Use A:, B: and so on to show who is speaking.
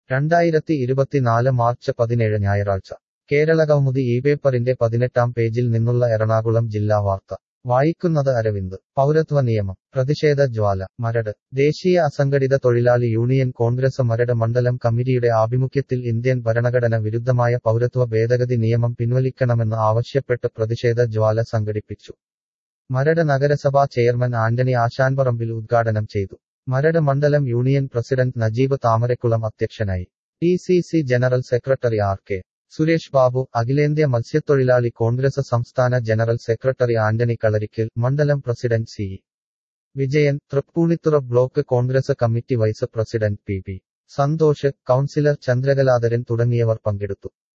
A: രണ്ടായിരത്തി ഇരുപത്തിനാല് മാർച്ച് പതിനേഴ് ഞായറാഴ്ച കേരളകൗമുദി ഈ പേപ്പറിന്റെ പതിനെട്ടാം പേജിൽ നിന്നുള്ള എറണാകുളം ജില്ലാ വാർത്ത വായിക്കുന്നത് അരവിന്ദ് പൗരത്വ നിയമം പ്രതിഷേധ ജ്വാല മരട് ദേശീയ അസംഘടിത തൊഴിലാളി യൂണിയൻ കോൺഗ്രസ് മരട് മണ്ഡലം കമ്മിറ്റിയുടെ ആഭിമുഖ്യത്തിൽ ഇന്ത്യൻ ഭരണഘടന വിരുദ്ധമായ പൗരത്വ ഭേദഗതി നിയമം പിൻവലിക്കണമെന്ന് ആവശ്യപ്പെട്ട് പ്രതിഷേധ ജ്വാല സംഘടിപ്പിച്ചു മരട് നഗരസഭാ ചെയർമാൻ ആന്റണി ആശാൻപറമ്പിൽ ഉദ്ഘാടനം ചെയ്തു മരട് മണ്ഡലം യൂണിയൻ പ്രസിഡന്റ് നജീബ് താമരക്കുളം അധ്യക്ഷനായി T C C general secretary R K Suresh Babu അഖിലേന്ത്യാ മത്സ്യത്തൊഴിലാളി കോൺഗ്രസ് സംസ്ഥാന ജനറൽ സെക്രട്ടറി ആന്റണി കളരിക്കൽ മണ്ഡലം president C Vijayan Thrippunithura block Congress committee vice president P P Santhosh councillor Chandrakaladharan തുടങ്ങിയവർ പങ്കെടുത്തു